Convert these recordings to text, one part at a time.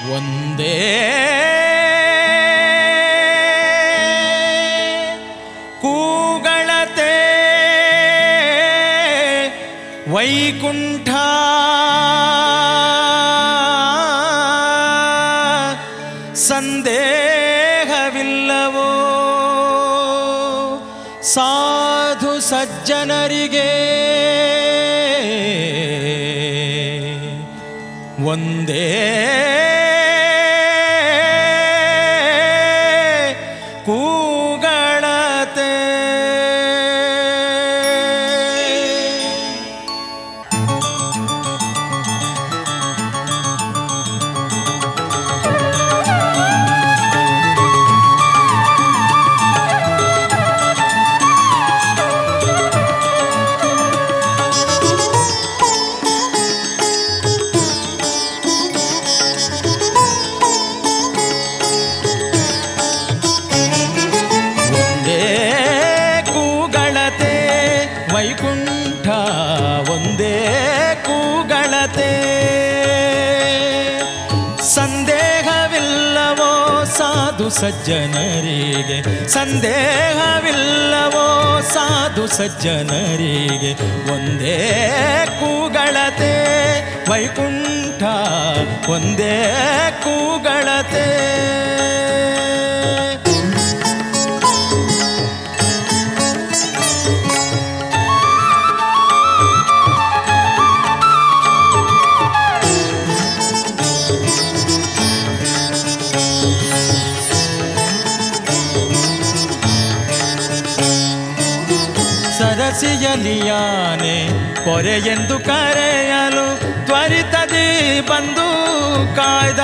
ಒಂದೇ ಕೂಗಳತೆ ವೈಕುಂಠ ಸಂದೇಹವಿಲ್ಲವೋ ಸಾಧು ಸಜ್ಜನರಿಗೆ ಒಂದೇ ಕೂಗಳತೆ ಒಂದೇ ಕೂಗಳತೆ ವೈಕುಂಠ ಒಂದೇ ಕೂಗಳತೆ ಸಂದೇಹವಿಲ್ಲವೋ ಸಾಧು ಸಜ್ಜನರಿಗೆ ಸಂದೇಹವಿಲ್ಲವೋ ಸಾಧು ಸಜ್ಜನರಿಗೆ ಒಂದೇ ಕೂಗಳತೆ ವೈಕುಂಠ ಒಂದೇ ಕೂಗಳತೆ ಸರಸಿಯಲಿಯಾನೆ ಪೊರೆಯೆಂದು ಕರೆಯಲು ತ್ವರಿತದಿ ಬಂದು ಕಾಯ್ದ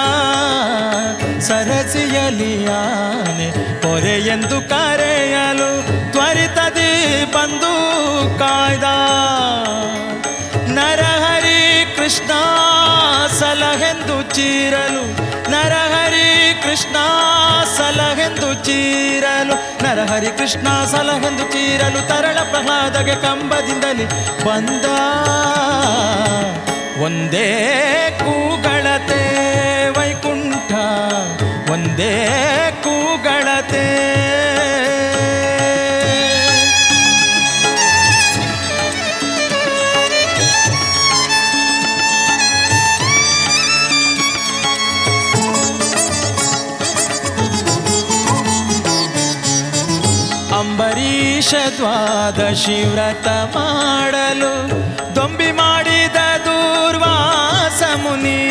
ಸರಸಿಯಲಿಯಾನೆ ಪೊರೆಯೆಂದು ಕರೆಯಲು ತ್ವರಿತದಿ ಬಂದು ಕಾಯ್ದ ನರಹರಿ ಕೃಷ್ಣ ಸಲಹೆಂದು ಚೀರಲು ನರಹರಿ ಕೃಷ್ಣ ಸಲಹೆಂದು ಚೀರಲು ನರಹರಿ ಕೃಷ್ಣ ಸಲಹೆಂದು ಚೀರಲು ತರಳ ಪ್ರಹ್ಲಾದಗೆ ಕಂಬದಿಂದಲೇ ಬಂದ ಒಂದೇ ಕೂಗಳತೆ ವೈಕುಂಠ ಒಂದೇ ಕೂಗಳತೆ ಅಂಬರೀಷ ದ್ವಾದಶಿ ವ್ರತ ಮಾಡಲು ದೊಂಬಿ ಮಾಡಿದ ದೂರ್ವಾಸ ಮುನಿ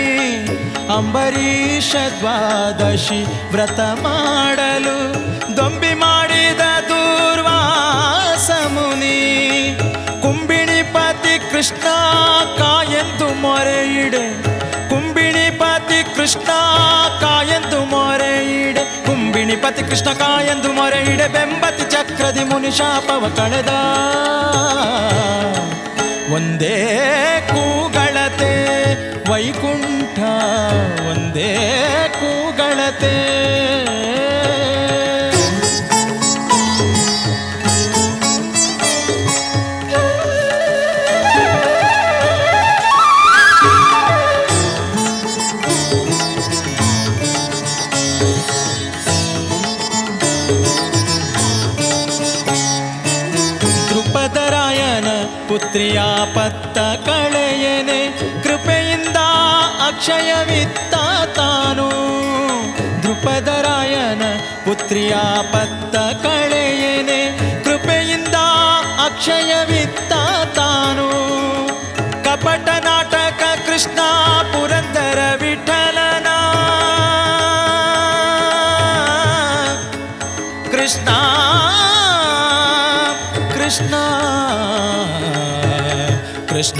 ಅಂಬರೀಷ ದ್ವಾದಶಿ ವ್ರತ ಮಾಡಲು ದೊಂಬಿ ಮಾಡಿದ ದೂರ್ವಾಸ ಮುನಿ ಕುಂಬಿಣಿಪತಿ ಕೃಷ್ಣ ಕಾಯೆಂದು ಮೊರೆಯಿಡೆ ಕುಂಬಿಣಿಪತಿ ಕೃಷ್ಣ ಕಾಯೆಂದು ಮೊರೆಯಿಡೆ ಕುಂಬಿಣಿಪತಿ ಕೃಷ್ಣ ಕಾಯೆಂದು ಮೊರೆಯಿಡೆ ಬೆಂಬತಿ ಚಕ್ರದಿ ಮುನಿ ಶಾಪವ ಕಳೆದ ಒಂದೇ ಕೂಗಳತೆ ವೈಕುಂಠ ಒಂದೇ ಕೂಗಳತೆ ದೃಪದರಾಯನ ಪುತ್ರಿಯ ಪತ್ತ ಕಳೆಯನೆ ಕೃಪೆಯಿಂದ ಅಕ್ಷಯವಿತ್ತ ತಾನು ದೃಪದರಾಯನ ಪುತ್ರಿಯ ಪತ್ತ ಕಳೆಯನೆ ಕೃಪೆಯಿಂದ ಅಕ್ಷಯವಿತ್ತ ತಾನು ಕಪಟ ನಾಟಕ ಕೃಷ್ಣ ಪುರಂದರ ವಿಠಲನ ಕೃಷ್ಣ ಕೃಷ್ಣ ಕೃಷ್ಣ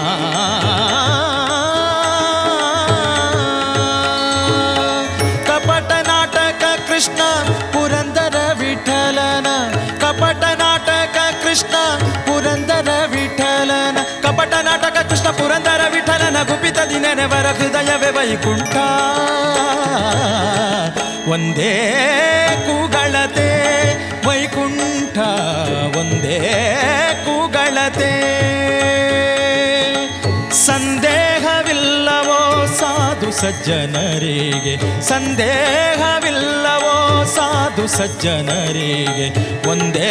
ಕಪಟ ನಾಟಕ ಕೃಷ್ಣ ಪುರಂದರ ವಿಠಲನ ಕಪಟ ನಾಟಕ ಕೃಷ್ಣ ಪುರಂದರ ವಿಠಲನ ಕಪಟ ನಾಟಕ ಕೃಷ್ಣ ಪುರಂದರ ವಿಠಲನ ಗುಪಿತ ದಿನನೆವರ ಹೃದಯವೇ ವೈಕುಂಠ ಒಂದೇ ಕೂಗಳತೆ ವೈಕುಂಠ ಒಂದೇ ಕೂಗಳತೆ ಸಂದೇಹವಿಲ್ಲವೋ ಸಾಧು ಸಜ್ಜನರಿಗೆ ಸಂದೇಹವಿಲ್ಲವೋ ಸಾಧು ಸಜ್ಜನರಿಗೆ ಒಂದೇ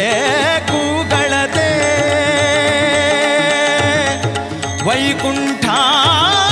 ಕೂಗಳತೆ ವೈಕುಂಠ